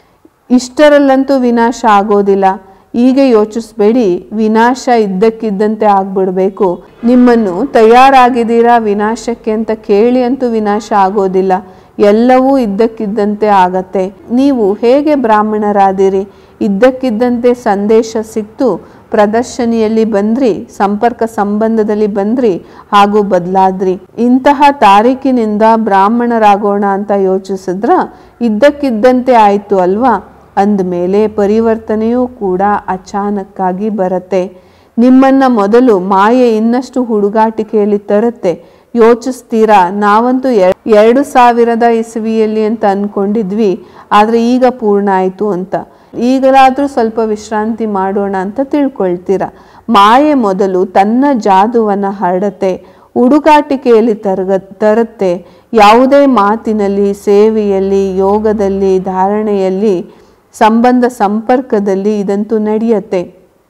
Speaker 1: ಇಷ್ಟರಲ್ಲಂತೂ ವಿನಾಶ ಆಗೋದಿಲ್ಲ ಈಗ ಯೋಚಿಸ್ಬೇಡಿ ವಿನಾಶ ಇದ್ದಕ್ಕಿದ್ದಂತೆ ಆಗ್ಬಿಡ್ಬೇಕು ನಿಮ್ಮನ್ನು ತಯಾರಾಗಿದ್ದೀರಾ ವಿನಾಶಕ್ಕೆ ಅಂತ ಕೇಳಿ ಅಂತೂ ವಿನಾಶ ಆಗೋದಿಲ್ಲ ಎಲ್ಲವೂ ಇದ್ದಕ್ಕಿದ್ದಂತೆ ಆಗತ್ತೆ ನೀವು ಹೇಗೆ ಬ್ರಾಹ್ಮಣರಾದಿರಿ ಇದ್ದಕ್ಕಿದ್ದಂತೆ ಸಂದೇಶ ಸಿಕ್ತು ಪ್ರದರ್ಶನಿಯಲ್ಲಿ ಬಂದ್ರಿ ಸಂಪರ್ಕ ಸಂಬಂಧದಲ್ಲಿ ಬಂದ್ರಿ ಹಾಗೂ ಬದಲಾದ್ರಿ ಇಂತಹ ತಾರೀಕಿನಿಂದ ಬ್ರಾಹ್ಮಣರಾಗೋಣ ಅಂತ ಯೋಚಿಸಿದ್ರ ಇದ್ದಕ್ಕಿದ್ದಂತೆ ಆಯ್ತು ಅಲ್ವಾ ಅಂದಮೇಲೆ ಪರಿವರ್ತನೆಯೂ ಕೂಡ ಅಚಾನಕ್ಕಾಗಿ ಬರುತ್ತೆ ನಿಮ್ಮನ್ನ ಮೊದಲು ಮಾಯೆ ಇನ್ನಷ್ಟು ಹುಡುಗಾಟಿಕೆಯಲ್ಲಿ ತರುತ್ತೆ ಯೋಚಿಸ್ತೀರಾ ನಾವಂತೂ ಎ- ಎರಡು ಸಾವಿರದ ಇಸವಿಯಲ್ಲಿ ಅಂತ ಅನ್ಕೊಂಡಿದ್ವಿ ಆದರೆ ಈಗ ಪೂರ್ಣ ಆಯಿತು ಅಂತ ಈಗಲಾದರೂ ಸ್ವಲ್ಪ ವಿಶ್ರಾಂತಿ ಮಾಡೋಣ ಅಂತ ತಿಳ್ಕೊಳ್ತೀರಾ ಮಾಯೆ ಮೊದಲು ತನ್ನ ಜಾದುವನ್ನು ಹರಡತ್ತೆ ಹುಡುಗಾಟಿಕೆಯಲ್ಲಿ ತರಗ ತರುತ್ತೆ ಯಾವುದೇ ಮಾತಿನಲ್ಲಿ ಸೇವೆಯಲ್ಲಿ ಯೋಗದಲ್ಲಿ ಧಾರಣೆಯಲ್ಲಿ ಸಂಬಂಧ ಸಂಪರ್ಕದಲ್ಲಿ ಇದಂತೂ ನಡೆಯುತ್ತೆ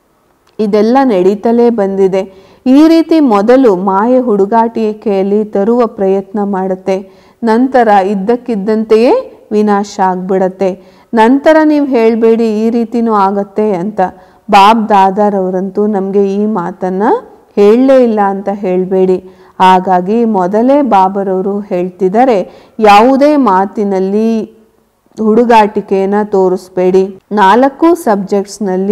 Speaker 1: ಇದೆಲ್ಲ ನಡೀತಲೇ ಬಂದಿದೆ ಈ ರೀತಿ ಮೊದಲು ಮಾಯೆ ಹುಡುಗಾಟಿಕೆಯಲ್ಲಿ ತರುವ ಪ್ರಯತ್ನ ಮಾಡುತ್ತೆ ನಂತರ ಇದ್ದಕ್ಕಿದ್ದಂತೆಯೇ ವಿನಾಶ ಆಗ್ಬಿಡತ್ತೆ ನಂತರ ನೀವು ಹೇಳಬೇಡಿ ಈ ರೀತಿನೂ ಆಗತ್ತೆ ಅಂತ ಬಾಬ್ ದಾದಾರವರಂತೂ ನಮಗೆ ಈ ಮಾತನ್ನ ಹೇಳಲೇ ಇಲ್ಲ ಅಂತ ಹೇಳಬೇಡಿ ಹಾಗಾಗಿ ಮೊದಲೇ ಬಾಬರವರು ಹೇಳ್ತಿದ್ದಾರೆ ಯಾವುದೇ ಮಾತಿನಲ್ಲಿ ಹುಡುಗಾಟಿಕೆಯನ್ನು ತೋರಿಸ್ಬೇಡಿ ನಾಲ್ಕು ಸಬ್ಜೆಕ್ಟ್ಸ್ನಲ್ಲಿ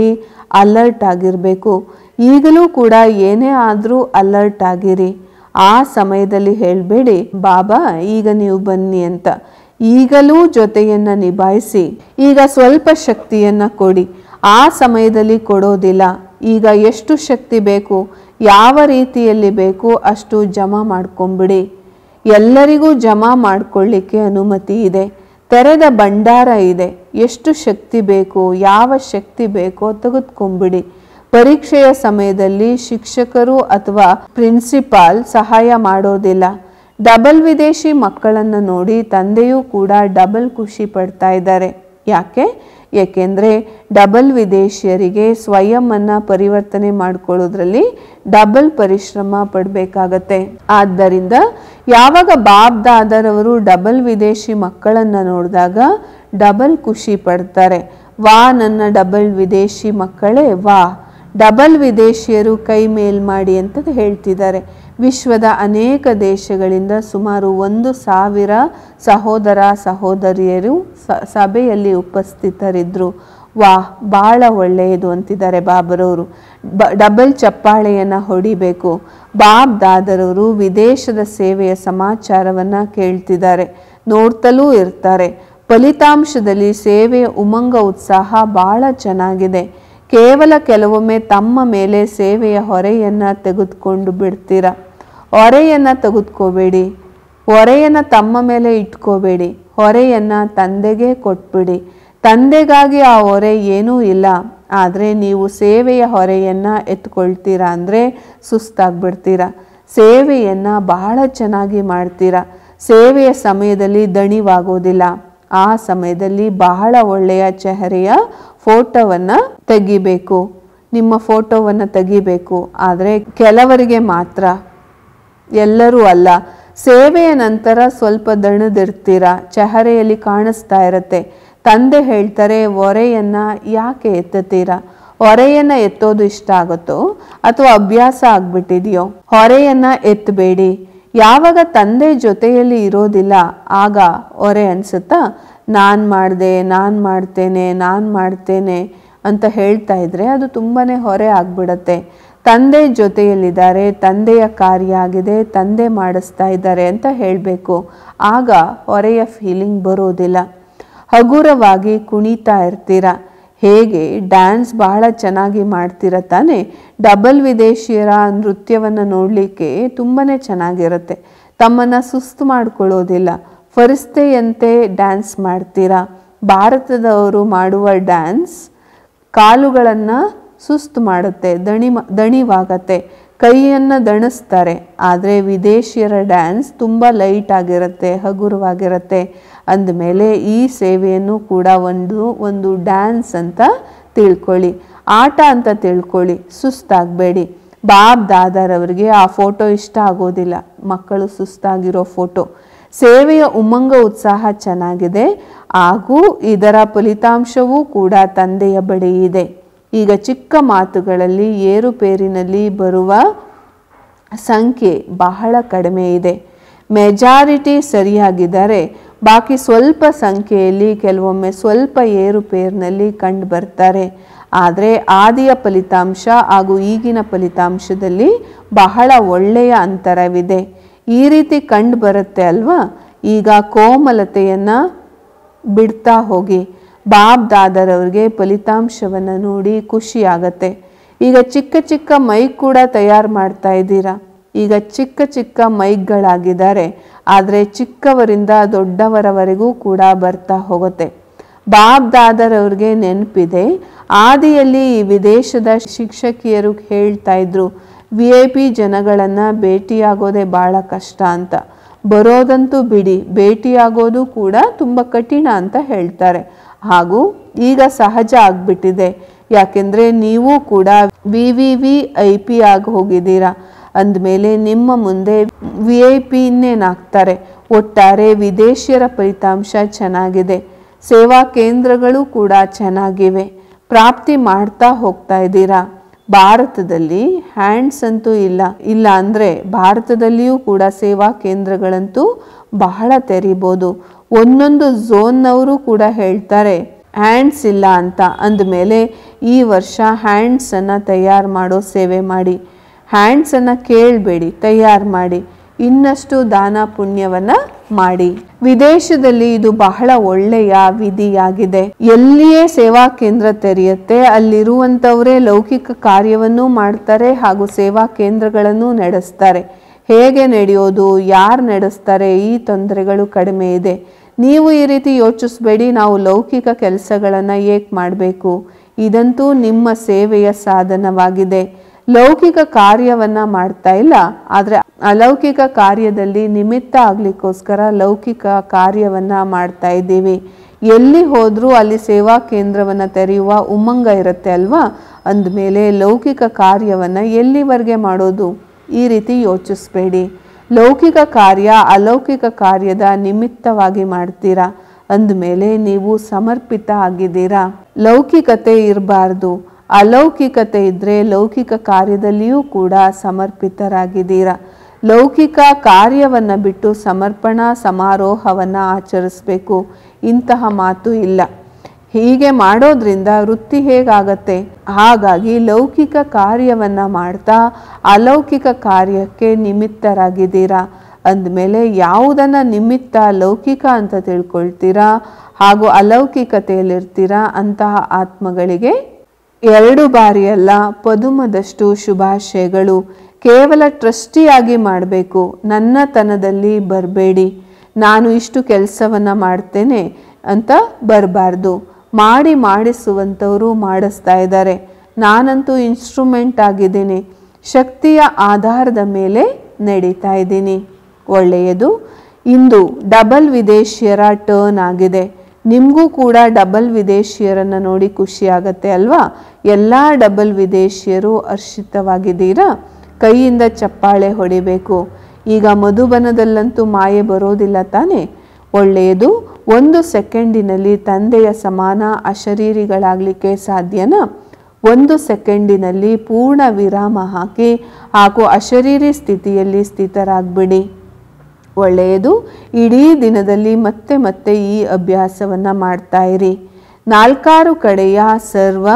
Speaker 1: ಅಲರ್ಟ್ ಆಗಿರಬೇಕು ಈಗಲೂ ಕೂಡ ಏನೇ ಆದರೂ ಅಲರ್ಟ್ ಆಗಿರಿ ಆ ಸಮಯದಲ್ಲಿ ಹೇಳಬೇಡಿ ಬಾಬಾ ಈಗ ನೀವು ಬನ್ನಿ ಅಂತ ಈಗಲೂ ಜೊತೆಯನ್ನ ನಿಭಾಯಿಸಿ ಈಗ ಸ್ವಲ್ಪ ಶಕ್ತಿಯನ್ನ ಕೊಡಿ ಆ ಸಮಯದಲ್ಲಿ ಕೊಡೋದಿಲ್ಲ ಈಗ ಎಷ್ಟು ಶಕ್ತಿ ಬೇಕು ಯಾವ ರೀತಿಯಲ್ಲಿ ಬೇಕು ಅಷ್ಟು ಜಮಾ ಮಾಡ್ಕೊಂಬಿಡಿ ಎಲ್ಲರಿಗೂ ಜಮಾ ಮಾಡ್ಕೊಳ್ಳಿಕ್ಕೆ ಅನುಮತಿ ಇದೆ ತೆರೆದ ಭಂಡಾರ ಇದೆ ಎಷ್ಟು ಶಕ್ತಿ ಬೇಕು ಯಾವ ಶಕ್ತಿ ಬೇಕೋ ತೆಗೆದುಕೊಂಬಿಡಿ ಪರೀಕ್ಷೆಯ ಸಮಯದಲ್ಲಿ ಶಿಕ್ಷಕರು ಅಥವಾ ಪ್ರಿನ್ಸಿಪಾಲ್ ಸಹಾಯ ಮಾಡೋದಿಲ್ಲ ಡಬಲ್ ವಿದೇಶಿ ಮಕ್ಕಳನ್ನು ನೋಡಿ ತಂದೆಯೂ ಕೂಡ ಡಬಲ್ ಖುಷಿ ಪಡ್ತಾ ಇದ್ದಾರೆ ಯಾಕೆ ಏಕೆಂದರೆ ಡಬಲ್ ವಿದೇಶಿಯರಿಗೆ ಸ್ವಯಂನ ಪರಿವರ್ತನೆ ಮಾಡ್ಕೊಳ್ಳೋದ್ರಲ್ಲಿ ಡಬಲ್ ಪರಿಶ್ರಮ ಪಡಬೇಕಾಗತ್ತೆ ಆದ್ದರಿಂದ ಯಾವಾಗ ಬಾಬ್ ದಾದರವರು ಡಬಲ್ ವಿದೇಶಿ ಮಕ್ಕಳನ್ನು ನೋಡಿದಾಗ ಡಬಲ್ ಖುಷಿ ಪಡ್ತಾರೆ ವಾ ನನ್ನ ಡಬಲ್ ವಿದೇಶಿ ಮಕ್ಕಳೇ ವಾ ಡಬಲ್ ವಿದೇಶಿಯರು ಕೈ ಮೇಲ್ ಮಾಡಿ ಅಂತ ಹೇಳ್ತಿದ್ದಾರೆ ವಿಶ್ವದ ಅನೇಕ ದೇಶಗಳಿಂದ ಸುಮಾರು ಒಂದು ಸಾವಿರ ಸಹೋದರ ಸಹೋದರಿಯರು ಸ- ಸಭೆಯಲ್ಲಿ ಉಪಸ್ಥಿತರಿದ್ದರು ವಾಹ್ ಭಾಳ ಒಳ್ಳೆಯದು ಅಂತಿದ್ದಾರೆ ಬಾಬರವರು ಬ ಡಬಲ್ ಚಪ್ಪಾಳೆಯನ್ನು ಹೊಡಿಬೇಕು ಬಾಬ್ ದಾದರವರು ವಿದೇಶದ ಸೇವೆಯ ಸಮಾಚಾರವನ್ನು ಕೇಳ್ತಿದ್ದಾರೆ ನೋಡ್ತಲೂ ಇರ್ತಾರೆ ಫಲಿತಾಂಶದಲ್ಲಿ ಸೇವೆಯ ಉಮಂಗ ಉತ್ಸಾಹ ಭಾಳ ಚೆನ್ನಾಗಿದೆ ಕೇವಲ ಕೆಲವೊಮ್ಮೆ ತಮ್ಮ ಮೇಲೆ ಸೇವೆಯ ಹೊರೆಯನ್ನು ತೆಗೆದುಕೊಂಡು ಬಿಡ್ತೀರ ಹೊರೆಯನ್ನು ತೆಗೆದುಕೋಬೇಡಿ ಹೊರೆಯನ್ನು ತಮ್ಮ ಮೇಲೆ ಇಟ್ಕೋಬೇಡಿ ಹೊರೆಯನ್ನು ತಂದೆಗೆ ಕೊಟ್ಬಿಡಿ ತಂದೆಗಾಗಿ ಆ ಹೊರೆ ಏನೂ ಇಲ್ಲ ಆದರೆ ನೀವು ಸೇವೆಯ ಹೊರೆಯನ್ನು ಎತ್ಕೊಳ್ತೀರಾ ಅಂದರೆ ಸುಸ್ತಾಗ್ಬಿಡ್ತೀರಾ ಸೇವೆಯನ್ನು ಬಹಳ ಚೆನ್ನಾಗಿ ಮಾಡ್ತೀರಾ ಸೇವೆಯ ಸಮಯದಲ್ಲಿ ದಣಿವಾಗೋದಿಲ್ಲ ಆ ಸಮಯದಲ್ಲಿ ಬಹಳ ಒಳ್ಳೆಯ ಚೆಹರೆಯ ಫೋಟೋವನ್ನು ತೆಗಿಬೇಕು ನಿಮ್ಮ ಫೋಟೋವನ್ನು ತೆಗಿಬೇಕು ಆದರೆ ಕೆಲವರಿಗೆ ಮಾತ್ರ ಎಲ್ಲರೂ ಅಲ್ಲ ಸೇವೆಯ ನಂತರ ಸ್ವಲ್ಪ ದಣದಿರ್ತೀರ ಚೆಹರೆಯಲ್ಲಿ ಕಾಣಿಸ್ತಾ ಇರತ್ತೆ ತಂದೆ ಹೇಳ್ತಾರೆ ಹೊರೆಯನ್ನ ಯಾಕೆ ಎತ್ತುತ್ತೀರಾ ಹೊರೆಯನ್ನ ಎತ್ತೋದು ಇಷ್ಟ ಆಗುತ್ತೋ ಅಥವಾ ಅಭ್ಯಾಸ ಆಗ್ಬಿಟ್ಟಿದೆಯೋ ಹೊರೆಯನ್ನ ಎತ್ತಬೇಡಿ ಯಾವಾಗ ತಂದೆ ಜೊತೆಯಲ್ಲಿ ಇರೋದಿಲ್ಲ ಆಗ ಹೊರೆ ಅನ್ಸುತ್ತಾ ನಾನು ಮಾಡಿದೆ ನಾನು ಮಾಡ್ತೇನೆ ನಾನು ಮಾಡ್ತೇನೆ ಅಂತ ಹೇಳ್ತಾ ಇದ್ರೆ ಅದು ತುಂಬಾನೇ ಹೊರೆ ಆಗ್ಬಿಡತ್ತೆ ತಂದೆ ಜೊತೆಯಲ್ಲಿದ್ದಾರೆ ತಂದೆಯ ಕಾರ್ಯ ಆಗಿದೆ ತಂದೆ ಮಾಡಿಸ್ತಾ ಇದ್ದಾರೆ ಅಂತ ಹೇಳಬೇಕು ಆಗ ಹೊರೆಯ ಫೀಲಿಂಗ್ ಬರೋದಿಲ್ಲ ಹಗುರವಾಗಿ ಕುಣಿತಾ ಇರ್ತೀರ ಹೇಗೆ ಡ್ಯಾನ್ಸ್ ಬಹಳ ಚೆನ್ನಾಗಿ ಮಾಡ್ತೀರ ತಾನೆ ಡಬಲ್ ವಿದೇಶಿಯರ ನೃತ್ಯವನ್ನು ನೋಡಲಿಕ್ಕೆ ತುಂಬಾನೇ ಚೆನ್ನಾಗಿರುತ್ತೆ ತಮ್ಮನ್ನು ಸುಸ್ತು ಮಾಡ್ಕೊಳ್ಳೋದಿಲ್ಲ ಫರಿಸ್ತೆಯಂತೆ ಡ್ಯಾನ್ಸ್ ಮಾಡ್ತೀರಾ ಭಾರತದವರು ಮಾಡುವ ಡ್ಯಾನ್ಸ್ ಕಾಲುಗಳನ್ನು ಸುಸ್ತು ಮಾಡುತ್ತೆ ದಣಿ ದಣಿವಾಗತ್ತೆ ಕೈಯನ್ನು ದಣಿಸ್ತಾರೆ ಆದರೆ ವಿದೇಶಿಯರ ಡ್ಯಾನ್ಸ್ ತುಂಬ ಲೈಟ್ ಆಗಿರುತ್ತೆ ಹಗುರವಾಗಿರುತ್ತೆ ಅಂದಮೇಲೆ ಈ ಸೇವೆಯನ್ನು ಕೂಡ ಒಂದು ಒಂದು ಡ್ಯಾನ್ಸ್ ಅಂತ ತಿಳ್ಕೊಳ್ಳಿ ಆಟ ಅಂತ ತಿಳ್ಕೊಳ್ಳಿ ಸುಸ್ತಾಗಬೇಡಿ ಬಾಬ್ ದಾದಾರವರಿಗೆ ಆ ಫೋಟೋ ಇಷ್ಟ ಆಗೋದಿಲ್ಲ ಮಕ್ಕಳು ಸುಸ್ತಾಗಿರೋ ಫೋಟೋ ಸೇವೆಯ ಉಮಂಗ ಉತ್ಸಾಹ ಚೆನ್ನಾಗಿದೆ ಹಾಗೂ ಇದರ ಫಲಿತಾಂಶವೂ ಕೂಡ ತಂದೆಯ ಬಳಿ ಇದೆ ಈಗ ಚಿಕ್ಕ ಮಾತುಗಳಲ್ಲಿ ಏರುಪೇರಿನಲ್ಲಿ ಬರುವ ಸಂಖ್ಯೆ ಬಹಳ ಕಡಿಮೆ ಇದೆ ಮೆಜಾರಿಟಿ ಸರಿಯಾಗಿದ್ದರೆ ಬಾಕಿ ಸ್ವಲ್ಪ ಸಂಖ್ಯೆಯಲ್ಲಿ ಕೆಲವೊಮ್ಮೆ ಸ್ವಲ್ಪ ಏರುಪೇರಿನಲ್ಲಿ ಕಂಡು ಬರ್ತಾರೆ ಆದರೆ ಆದಿಯ ಫಲಿತಾಂಶ ಹಾಗೂ ಈಗಿನ ಫಲಿತಾಂಶದಲ್ಲಿ ಬಹಳ ಒಳ್ಳೆಯ ಅಂತರವಿದೆ ಈ ರೀತಿ ಕಂಡು ಬರುತ್ತೆ ಅಲ್ವಾ ಈಗ ಕೋಮಲತೆಯನ್ನು ಬಿಡ್ತಾ ಹೋಗಿ ಬಾಬ್ ದಾದರವ್ರಿಗೆ ಫಲಿತಾಂಶವನ್ನು ನೋಡಿ ಖುಷಿ ಆಗತ್ತೆ ಈಗ ಚಿಕ್ಕ ಚಿಕ್ಕ ಮೈಕ್ ಕೂಡ ತಯಾರು ಮಾಡ್ತಾ ಇದ್ದೀರಾ ಈಗ ಚಿಕ್ಕ ಚಿಕ್ಕ ಮೈಕ್ಗಳಾಗಿದ್ದಾರೆ ಆದರೆ ಚಿಕ್ಕವರಿಂದ ದೊಡ್ಡವರವರೆಗೂ ಕೂಡ ಬರ್ತಾ ಹೋಗುತ್ತೆ ಬಾಬ್ ದಾದರವ್ರಿಗೆ ನೆನಪಿದೆ ಆದಿಯಲ್ಲಿ ಈ ವಿದೇಶದ ಶಿಕ್ಷಕಿಯರು ಹೇಳ್ತಾ ಇದ್ರು ವಿ ಐ ಪಿ ಜನಗಳನ್ನು ಭೇಟಿಯಾಗೋದೇ ಭಾಳ ಕಷ್ಟ ಅಂತ ಬರೋದಂತೂ ಬಿಡಿ ಭೇಟಿಯಾಗೋದು ಕೂಡ ತುಂಬ ಕಠಿಣ ಅಂತ ಹೇಳ್ತಾರೆ ಹಾಗೂ ಈಗ ಸಹಜ ಆಗ್ಬಿಟ್ಟಿದೆ ಯಾಕೆಂದರೆ ನೀವು ಕೂಡ V V V I P ಆಗಿ ಹೋಗಿದ್ದೀರಾ ಅಂದಮೇಲೆ ನಿಮ್ಮ ಮುಂದೆ ವಿ ಐ ಪಿ ಇನ್ನೇನಾಗ್ತಾರೆ ಒಟ್ಟಾರೆ ವಿದೇಶಿಯರ ಫಲಿತಾಂಶ ಚೆನ್ನಾಗಿದೆ ಸೇವಾ ಕೇಂದ್ರಗಳು ಕೂಡ ಚೆನ್ನಾಗಿವೆ ಪ್ರಾಪ್ತಿ ಮಾಡ್ತಾ ಹೋಗ್ತಾ ಇದ್ದೀರಾ ಭಾರತದಲ್ಲಿ ಹ್ಯಾಂಡ್ಸ್ ಅಂತೂ ಇಲ್ಲ ಇಲ್ಲ ಅಂದರೆ ಭಾರತದಲ್ಲಿಯೂ ಕೂಡ ಸೇವಾ ಕೇಂದ್ರಗಳಂತೂ ಬಹಳ ತೆರಿಬೋದು ಒಂದೊಂದು ಝೋನ್ನವರು ಕೂಡ ಹೇಳ್ತಾರೆ ಹ್ಯಾಂಡ್ಸ್ ಇಲ್ಲ ಅಂತ ಅಂದಮೇಲೆ ಈ ವರ್ಷ ಹ್ಯಾಂಡ್ಸನ್ನು ತಯಾರು ಮಾಡೋ ಸೇವೆ ಮಾಡಿ ಹ್ಯಾಂಡ್ಸನ್ನು ಕೇಳಬೇಡಿ ತಯಾರು ಮಾಡಿ ಇನ್ನಷ್ಟು ದಾನ ಪುಣ್ಯವನ್ನು ಮಾಡಿ ವಿದೇಶದಲ್ಲಿ ಇದು ಬಹಳ ಒಳ್ಳೆಯ ವಿಧಿಯಾಗಿದೆ ಎಲ್ಲಿಯೇ ಸೇವಾ ಕೇಂದ್ರ ತೆರೆಯುತ್ತೆ ಅಲ್ಲಿರುವಂಥವರೇ ಲೌಕಿಕ ಕಾರ್ಯವನ್ನು ಮಾಡ್ತಾರೆ ಹಾಗೂ ಸೇವಾ ಕೇಂದ್ರಗಳನ್ನು ನಡೆಸ್ತಾರೆ ಹೇಗೆ ನಡೆಯೋದು ಯಾರು ನಡೆಸ್ತಾರೆ ಈ ತೊಂದರೆಗಳು ಕಡಿಮೆ ಇದೆ ನೀವು ಈ ರೀತಿ ಯೋಚಿಸ್ಬೇಡಿ ನಾವು ಲೌಕಿಕ ಕೆಲಸಗಳನ್ನು ಏಕೆ ಮಾಡಬೇಕು ಇದಂತೂ ನಿಮ್ಮ ಸೇವೆಯ ಸಾಧನವಾಗಿದೆ ಲೌಕಿಕ ಕಾರ್ಯವನ್ನ ಮಾಡ್ತಾ ಇಲ್ಲ ಆದರೆ ಅಲೌಕಿಕ ಕಾರ್ಯದಲ್ಲಿ ನಿಮಿತ್ತ ಆಗ್ಲಿಕ್ಕೋಸ್ಕರ ಲೌಕಿಕ ಕಾರ್ಯವನ್ನ ಮಾಡ್ತಾ ಇದ್ದೀವಿ ಎಲ್ಲಿ ಹೋದ್ರೂ ಅಲ್ಲಿ ಸೇವಾ ಕೇಂದ್ರವನ್ನ ತೆರೆಯುವ ಉಮಂಗ ಇರುತ್ತೆ ಅಲ್ವಾ ಅಂದಮೇಲೆ ಲೌಕಿಕ ಕಾರ್ಯವನ್ನ ಎಲ್ಲಿವರೆಗೆ ಮಾಡೋದು ಈ ರೀತಿ ಯೋಚಿಸ್ಬೇಡಿ ಲೌಕಿಕ ಕಾರ್ಯ ಅಲೌಕಿಕ ಕಾರ್ಯದ ನಿಮಿತ್ತವಾಗಿ ಮಾಡ್ತೀರಾ ಅಂದಮೇಲೆ ನೀವು ಸಮರ್ಪಿತ ಆಗಿದ್ದೀರಾ ಲೌಕಿಕತೆ ಇರಬಾರ್ದು ಅಲೌಕಿಕತೆ ಇದ್ದರೆ ಲೌಕಿಕ ಕಾರ್ಯದಲ್ಲಿಯೂ ಕೂಡ ಸಮರ್ಪಿತರಾಗಿದ್ದೀರಾ ಲೌಕಿಕ ಕಾರ್ಯವನ್ನು ಬಿಟ್ಟು ಸಮರ್ಪಣಾ ಸಮಾರೋಹವನ್ನು ಆಚರಿಸಬೇಕು ಇಂತಹ ಮಾತು ಇಲ್ಲ ಹೀಗೆ ಮಾಡೋದ್ರಿಂದ ವೃತ್ತಿ ಹೇಗಾಗತ್ತೆ ಹಾಗಾಗಿ ಲೌಕಿಕ ಕಾರ್ಯವನ್ನು ಮಾಡ್ತಾ ಅಲೌಕಿಕ ಕಾರ್ಯಕ್ಕೆ ನಿಮಿತ್ತರಾಗಿದ್ದೀರಾ ಅಂದಮೇಲೆ ಯಾವುದನ್ನು ನಿಮಿತ್ತ ಲೌಕಿಕ ಅಂತ ತಿಳ್ಕೊಳ್ತೀರಾ ಹಾಗೂ ಅಲೌಕಿಕತೆಯಲ್ಲಿರ್ತೀರಾ ಅಂತಹ ಆತ್ಮಗಳಿಗೆ ಎರಡು ಬಾರಿಯಲ್ಲ ಪದುಮದಷ್ಟು ಶುಭಾಶಯಗಳು ಕೇವಲ ಟ್ರಸ್ಟಿಯಾಗಿ ಮಾಡಬೇಕು ನನ್ನತನದಲ್ಲಿ ಬರಬೇಡಿ ನಾನು ಇಷ್ಟು ಕೆಲಸವನ್ನು ಮಾಡ್ತೇನೆ ಅಂತ ಬರಬಾರ್ದು ಮಾಡಿ ಮಾಡಿಸುವಂಥವರು ಮಾಡಿಸ್ತಾ ಇದ್ದಾರೆ ನಾನಂತೂ ಇನ್ಸ್ಟ್ರೂಮೆಂಟ್ ಆಗಿದ್ದೀನಿ ಶಕ್ತಿಯ ಆಧಾರದ ಮೇಲೆ ನಡೀತಾ ಇದ್ದೀನಿ ಒಳ್ಳೆಯದು ಇಂದು ಡಬಲ್ ವಿದೇಶಿಯರ ಟರ್ನ್ ಆಗಿದೆ ನಿಮಗೂ ಕೂಡ ಡಬಲ್ ವಿದೇಶಿಯರನ್ನು ನೋಡಿ ಖುಷಿ ಆಗತ್ತೆ ಅಲ್ವಾ ಎಲ್ಲ ಡಬಲ್ ವಿದೇಶಿಯರು ಹರ್ಷಿತವಾಗಿದ್ದೀರಾ ಕೈಯಿಂದ ಚಪ್ಪಾಳೆ ಹೊಡಿಬೇಕು ಈಗ ಮಧುಬನದಲ್ಲಂತೂ ಮಾಯೆ ಬರೋದಿಲ್ಲ ತಾನೇ ಒಳ್ಳೆಯದು ಒಂದು ಸೆಕೆಂಡಿನಲ್ಲಿ ತಂದೆಯ ಸಮಾನ ಅಶರೀರಿಗಳಾಗಲಿಕ್ಕೆ ಸಾಧ್ಯನಾ ಒಂದು ಸೆಕೆಂಡಿನಲ್ಲಿ ಪೂರ್ಣ ವಿರಾಮ ಹಾಕಿ ಹಾಗೂ ಅಶರೀರಿ ಸ್ಥಿತಿಯಲ್ಲಿ ಸ್ಥಿತರಾಗ್ಬಿಡಿ ಒಳ್ಳೆಯದು ಇಡೀ ದಿನದಲ್ಲಿ ಮತ್ತೆ ಮತ್ತೆ ಈ ಅಭ್ಯಾಸವನ್ನು ಮಾಡ್ತಾ ಇರಿ ನಾಲ್ಕಾರು ಕಡೆಯ ಸರ್ವ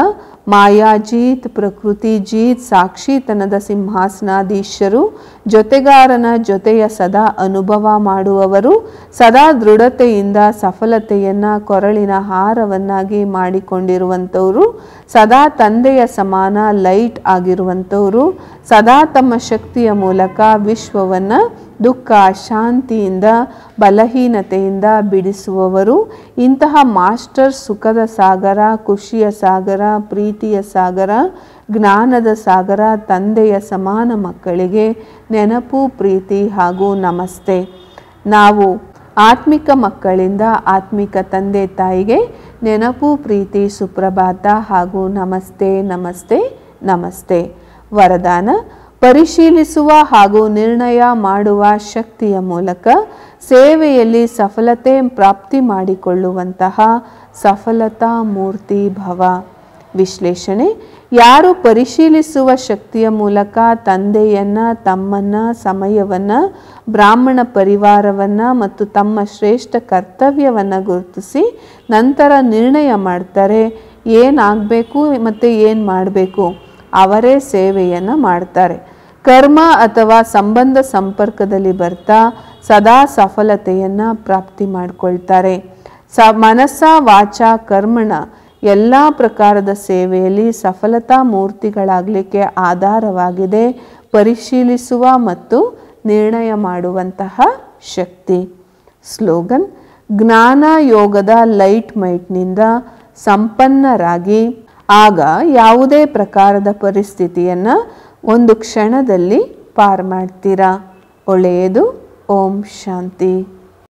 Speaker 1: ಮಾಯಾಜೀತ್ ಪ್ರಕೃತಿ ಜೀತ್ ಸಾಕ್ಷಿತನದ ಸಿಂಹಾಸನಾಧೀಶರು ಜೊತೆಗಾರನ ಜೊತೆಯ ಸದಾ ಅನುಭವ ಮಾಡುವವರು ಸದಾ ದೃಢತೆಯಿಂದ ಸಫಲತೆಯನ್ನು ಕೊರಳಿನ ಹಾರವನ್ನಾಗಿ ಮಾಡಿಕೊಂಡಿರುವಂಥವರು ಸದಾ ತಂದೆಯ ಸಮಾನ ಲೈಟ್ ಆಗಿರುವಂಥವರು ಸದಾ ತಮ್ಮ ಶಕ್ತಿಯ ಮೂಲಕ ವಿಶ್ವವನ್ನು ದುಃಖ ಶಾಂತಿಯಿಂದ ಬಲಹೀನತೆಯಿಂದ ಬಿಡಿಸುವವರು ಇಂತಹ ಮಾಸ್ಟರ್ ಸುಖದ ಸಾಗರ ಖುಷಿಯ ಸಾಗರ ಪ್ರೀತಿಯ ಸಾಗರ ಜ್ಞಾನದ ಸಾಗರ ತಂದೆಯ ಸಮಾನ ಮಕ್ಕಳಿಗೆ ನೆನಪು ಪ್ರೀತಿ ಹಾಗೂ ನಮಸ್ತೆ ನಾವು ಆತ್ಮಿಕ ಮಕ್ಕಳಿಂದ ಆತ್ಮಿಕ ತಂದೆ ತಾಯಿಗೆ ನೆನಪು ಪ್ರೀತಿ ಸುಪ್ರಭಾತ ಹಾಗೂ ನಮಸ್ತೆ ನಮಸ್ತೆ ನಮಸ್ತೆ ವರದಾನ ಪರಿಶೀಲಿಸುವ ಹಾಗೂ ನಿರ್ಣಯ ಮಾಡುವ ಶಕ್ತಿಯ ಮೂಲಕ ಸೇವೆಯಲ್ಲಿ ಸಫಲತೆ ಪ್ರಾಪ್ತಿ ಮಾಡಿಕೊಳ್ಳುವಂತಹ ಸಫಲತಾ ಮೂರ್ತಿ ಭವ ವಿಶ್ಲೇಷಣೆ ಯಾರು ಪರಿಶೀಲಿಸುವ ಶಕ್ತಿಯ ಮೂಲಕ ತಂದೆಯನ್ನ ತಮ್ಮನ್ನ ಸಮಯವನ್ನ ಬ್ರಾಹ್ಮಣ ಪರಿವಾರವನ್ನ ಮತ್ತು ತಮ್ಮ ಶ್ರೇಷ್ಠ ಕರ್ತವ್ಯವನ್ನ ಗುರುತಿಸಿ ನಂತರ ನಿರ್ಣಯ ಮಾಡ್ತಾರೆ ಏನಾಗಬೇಕು ಮತ್ತು ಏನು ಮಾಡಬೇಕು ಅವರೇ ಸೇವೆಯನ್ನು ಮಾಡ್ತಾರೆ ಕರ್ಮ ಅಥವಾ ಸಂಬಂಧ ಸಂಪರ್ಕದಲ್ಲಿ ಬರ್ತಾ ಸದಾ ಸಫಲತೆಯನ್ನು ಪ್ರಾಪ್ತಿ ಮಾಡಿಕೊಳ್ತಾರೆ ಸ ಮನಸ್ಸ ವಾಚ ಕರ್ಮಣ ಎಲ್ಲ ಪ್ರಕಾರದ ಸೇವೆಯಲ್ಲಿ ಸಫಲತಾ ಮೂರ್ತಿಗಳಾಗಲಿಕ್ಕೆ ಆಧಾರವಾಗಿದೆ ಪರಿಶೀಲಿಸುವ ಮತ್ತು ನಿರ್ಣಯ ಮಾಡುವಂತಹ ಶಕ್ತಿ ಸ್ಲೋಗನ್ ಜ್ಞಾನ ಯೋಗದ ಲೈಟ್ ಮೈಟ್ನಿಂದ ಸಂಪನ್ನರಾಗಿ ಆಗ ಯಾವುದೇ ಪ್ರಕಾರದ ಪರಿಸ್ಥಿತಿಯನ್ನು ಒಂದು ಕ್ಷಣದಲ್ಲಿ ಪಾರ್ ಮಾಡ್ತೀರಾ ಒಳ್ಳೆಯದು ಓಂ ಶಾಂತಿ